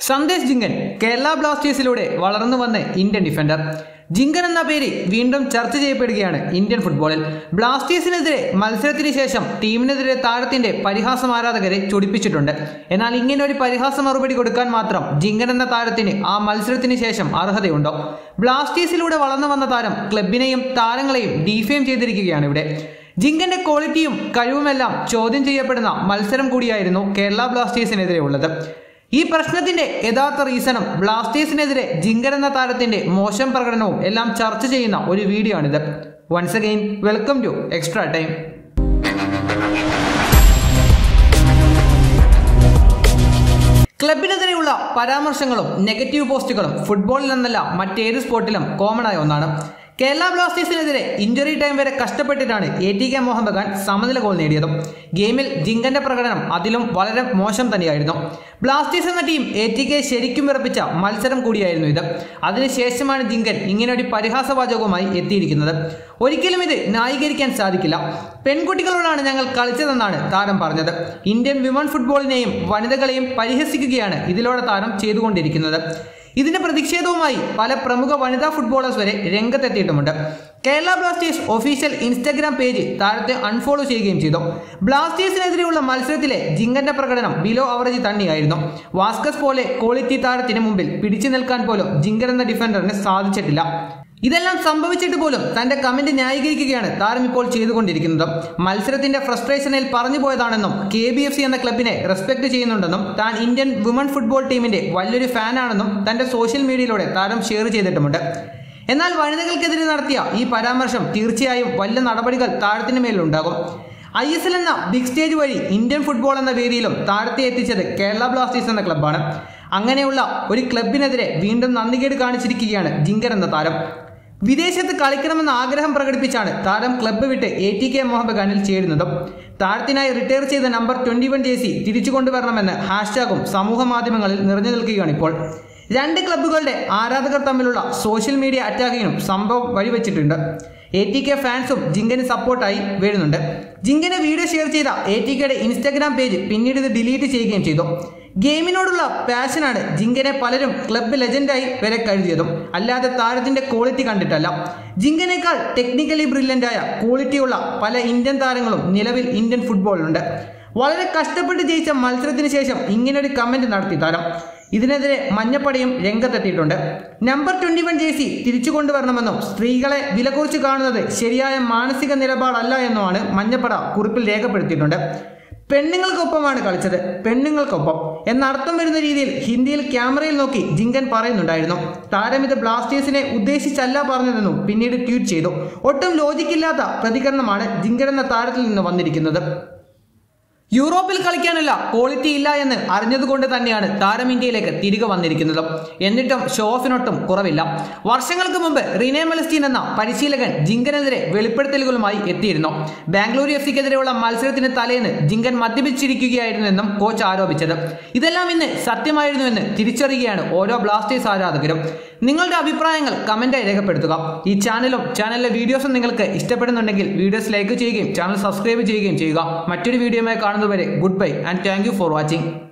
സന്ദേശ് ജിങ്കൻ കേരള ബ്ലാസ്റ്റേഴ്സിലൂടെ വളർന്നു വന്ന Indian defender Jhingan എന്ന പേര് വീണ്ടും ചർച്ച ചെയ്യപ്പെടുകയാണ് ഇന്ത്യൻ ഫുട്ബോളിൽ ബ്ലാസ്റ്റേഴ്സിനെതിരെ മത്സരത്തിന് ശേഷം ടീമിനെതിരെ താരത്തിന്റെ പരിഹാസം ആരാധകരെ ചൊടിപ്പിച്ചിട്ടുണ്ട് എന്നാൽ ഇങ്ങനെ ഒരു പരിഹാസ മറുപടി കൊടുക്കാൻ മാത്രം ജിങ്കൻ എന്ന താരത്തിന് ആ മത്സരത്തിന് ശേഷം അർഹതയുണ്ടോ ബ്ലാസ്റ്റേഴ്സിലൂടെ വളർന്നു വന്ന താരം ക്ലബിനെയും താരങ്ങളെയും ഡീഫെയിം ചെയ്തിരിക്കുകയാണ് ഇവിടെ ജിങ്കന്റെ ക്വാളിറ്റിയും കഴിവുമെല്ലാം ചോദ്യം ചെയ്യപ്പെടുന്ന മത്സരം കൂടിയായിരുന്നു കേരള ബ്ലാസ്റ്റേഴ്സിനെതിരെ ഉള്ളത് ഈ പ്രശ്നത്തിന്റെ യഥാർത്ഥ റീസണും ബ്ലാസ്റ്റേഴ്സിനെതിരെ ജിങ്കൻ എന്ന താരത്തിന്റെ മോശം പ്രകടനവും എല്ലാം ചർച്ച ചെയ്യുന്ന ഒരു വീഡിയോ ആണിത് once again welcome to extra time ക്ലബിനെതിരെയുള്ള പരാമർശങ്ങളും നെഗറ്റീവ് പോസ്റ്റുകളും ഫുട്ബോളിൽ നിന്നല്ല മറ്റേത് സ്പോർട്ടിലും കോമൺ ആയ ഒന്നാണ് കേരള ബ്ലാസ്റ്റേഴ്സിനെതിരെ ഇഞ്ചുറി ടൈം വരെ കഷ്ടപ്പെട്ടിട്ടാണ് A T K Mohun Bagan സമനില ഗോൾ നേടിയതും ഗെയിമിൽ ജിങ്കന്റെ പ്രകടനം അതിലും വളരെ മോശം തന്നെയായിരുന്നു ബ്ലാസ്റ്റേഴ്സ് എന്ന ടീം എ ടി കെ ശരിക്കും വിറപ്പിച്ച മത്സരം കൂടിയായിരുന്നു ഇത് അതിനുശേഷമാണ് ജിങ്കൻ ഇങ്ങനെ ഒരു പരിഹാസവാചകവുമായി എത്തിയിരിക്കുന്നത് ഒരിക്കലും ഇത് ന്യായീകരിക്കാൻ സാധിക്കില്ല പെൺകുട്ടികളോടാണ് ഞങ്ങൾ കളിച്ചതെന്നാണ് താരം പറഞ്ഞത് ഇന്ത്യൻ വിമൺ ഫുട്ബോളിനെയും വനിതകളെയും പരിഹസിക്കുകയാണ് ഇതിലൂടെ താരം ചെയ്തുകൊണ്ടിരിക്കുന്നത് ഇതിന്റെ പ്രതിഷേധവുമായി പല പ്രമുഖ വനിതാ ഫുട്ബോളേഴ്സ് വരെ രംഗത്തെത്തിയിട്ടുമുണ്ട് Kerala Blasters official Instagram page താരത്തെ അൺഫോളോ ചെയ്യുകയും ചെയ്തു ബ്ലാസ്റ്റേഴ്സിനെതിരെയുള്ള മത്സരത്തിലെ ജിങ്കന്റെ പ്രകടനം ബിലോ അവറേജ് തന്നെയായിരുന്നു വാസ്കസ് പോലെ ക്വാളിറ്റി താരത്തിന് മുമ്പിൽ പിടിച്ചു നിൽക്കാൻ പോലും ജിങ്കൻ എന്ന ഡിഫൻഡറിന് സാധിച്ചിട്ടില്ല ഇതെല്ലാം സംഭവിച്ചിട്ട് പോലും തന്റെ കമന്റ് ന്യായീകരിക്കുകയാണ് താരം ഇപ്പോൾ ചെയ്തുകൊണ്ടിരിക്കുന്നത് മത്സരത്തിന്റെ ഫ്രസ്ട്രേഷനിൽ പറഞ്ഞു പോയതാണെന്നും കെ ബി എഫ് സി എന്ന ക്ലബിനെ റെസ്പെക്ട് ചെയ്യുന്നുണ്ടെന്നും താൻ ഇന്ത്യൻ വിമൺ ഫുട്ബോൾ ടീമിന്റെ വലിയൊരു ഫാനാണെന്നും തന്റെ സോഷ്യൽ മീഡിയയിലൂടെ താരം ഷെയർ ചെയ്തിട്ടുമുണ്ട് എന്നാൽ വനിതകൾക്കെതിരെ നടത്തിയ ഈ പരാമർശം തീർച്ചയായും വലിയ നടപടികൾ താരത്തിന് മേലുണ്ടാകും ഐ എസ് എൽ എന്ന ബിഗ് സ്റ്റേജ് വഴി ഇന്ത്യൻ ഫുട്ബോൾ എന്ന വേദിയിലും താരത്തെ എത്തിച്ചത് കേരള ബ്ലാസ്റ്റേഴ്സ് എന്ന ക്ലബ്ബാണ് അങ്ങനെയുള്ള ഒരു ക്ലബിനെതിരെ വീണ്ടും നന്ദികേട് കാണിച്ചിരിക്കുകയാണ് ജിങ്കർ എന്ന താരം വിദേശത്ത് കളിക്കണമെന്ന ആഗ്രഹം പ്രകടിപ്പിച്ചാണ് താരം ക്ലബ്ബ് വിട്ട് എ ടി കെ മോഹൻ ബഗാനിൽ ചേരുന്നതും താരത്തിനായി റിട്ടയർ ചെയ്ത നമ്പർ ട്വന്റി വൺ ജേസി തിരിച്ചു കൊണ്ടുവരണമെന്ന് ഹാഷ്ടാഗും സമൂഹ മാധ്യമങ്ങളിൽ നിറഞ്ഞു നിൽക്കുകയാണ് ഇപ്പോൾ രണ്ട് ക്ലബ്ബുകളുടെ ആരാധകർ തമ്മിലുള്ള സോഷ്യൽ മീഡിയ അറ്റാക്കിങ്ങും സംഭവം വഴിവെച്ചിട്ടുണ്ട് എ ടി കെ ഫാൻസും ജിങ്കന് സപ്പോർട്ടായി വരുന്നുണ്ട് ജിങ്കന് വീഡിയോ ഷെയർ ചെയ്ത എ ടി കെയുടെ ഇൻസ്റ്റാഗ്രാം പേജ് പിന്നീട് ഇത് ഡിലീറ്റ് ചെയ്യുകയും ചെയ്തു ഗെയിമിനോടുള്ള പാഷനാണ് ജിങ്കനെ പലരും ക്ലബ്ബ് ലെജൻഡായി വരെ കരുതിയതും അല്ലാതെ താരത്തിന്റെ ക്വാളിറ്റി കണ്ടിട്ടല്ല ജിങ്കനേക്കാൾ ടെക്നിക്കലി ബ്രില്യൻ്റ് ആയ ക്വാളിറ്റിയുള്ള പല ഇന്ത്യൻ താരങ്ങളും നിലവിൽ ഇന്ത്യൻ ഫുട്ബോളിലുണ്ട് വളരെ കഷ്ടപ്പെട്ട് ജയിച്ച മത്സരത്തിന് ശേഷം ഇങ്ങനൊരു കമന്റ് നടത്തി താരം ഇതിനെതിരെ മഞ്ഞപ്പടയും രംഗത്തെത്തിയിട്ടുണ്ട് നമ്പർ ട്വന്റി വൺ ജേസി തിരിച്ചു കൊണ്ടുവരണമെന്നും സ്ത്രീകളെ വിലകുറിച്ച് കാണുന്നത് ശരിയായ മാനസിക നിലപാടല്ല എന്നുമാണ് മഞ്ഞപ്പട കുറിപ്പിൽ രേഖപ്പെടുത്തിയിട്ടുണ്ട് പെണ്ണുങ്ങൾക്കൊപ്പമാണ് കളിച്ചത് പെണ്ണുങ്ങൾക്കൊപ്പം എന്നർത്ഥം വരുന്ന രീതിയിൽ ഹിന്ദിയിൽ ക്യാമറയിൽ നോക്കി ജിങ്കൻ പറയുന്നുണ്ടായിരുന്നു താരം ഇത് ബ്ലാസ്റ്റേഴ്സിനെ ഉദ്ദേശിച്ചല്ല പറഞ്ഞതെന്നും പിന്നീട് ട്വീറ്റ് ചെയ്തു ഒട്ടും ലോജിക്കില്ലാത്ത പ്രതികരണമാണ് ജിങ്കൻ എന്ന താരത്തിൽ നിന്ന് വന്നിരിക്കുന്നത് യൂറോപ്പിൽ കളിക്കാനല്ല ക്വാളിറ്റി ഇല്ല എന്ന് അറിഞ്ഞതുകൊണ്ട് തന്നെയാണ് താരം ഇന്ത്യയിലേക്ക് തിരികെ വന്നിരിക്കുന്നത് എന്നിട്ടും ഷോ ഓഫിനൊട്ടും കുറവില്ല വർഷങ്ങൾക്ക് മുമ്പ് റിനെ മെലസ്റ്റീൻ എന്ന പരിശീലകൻ ജിങ്കനെതിരെ വെളിപ്പെടുത്തലുകളുമായി എത്തിയിരുന്നു ബാംഗ്ലൂരു എഫ് സിക്കെതിരെയുള്ള മത്സരത്തിന് തലേന്ന് ജിങ്കൻ മദ്യപിച്ചിരിക്കുകയായിരുന്നെന്നും കോച്ച് ആരോപിച്ചത് ഇതെല്ലാം ഇന്ന് സത്യമായിരുന്നുവെന്ന് തിരിച്ചറിയുകയാണ് ഓരോ ബ്ലാസ്റ്റേഴ്സ് ആരാധകരും നിങ്ങളുടെ അഭിപ്രായങ്ങൾ കമന്റായി രേഖപ്പെടുത്തുക ഈ ചാനലും ചാനലിലെ വീഡിയോസും നിങ്ങൾക്ക് ഇഷ്ടപ്പെടുന്നുണ്ടെങ്കിൽ വീഡിയോസ് ലൈക്ക് ചെയ്യുകയും ചാനൽ സബ്സ്ക്രൈബ് ചെയ്യുകയും ചെയ്യുക മറ്റൊരു വീഡിയോയുമായി കാണുന്നതുവരെ goodbye and thank you for watching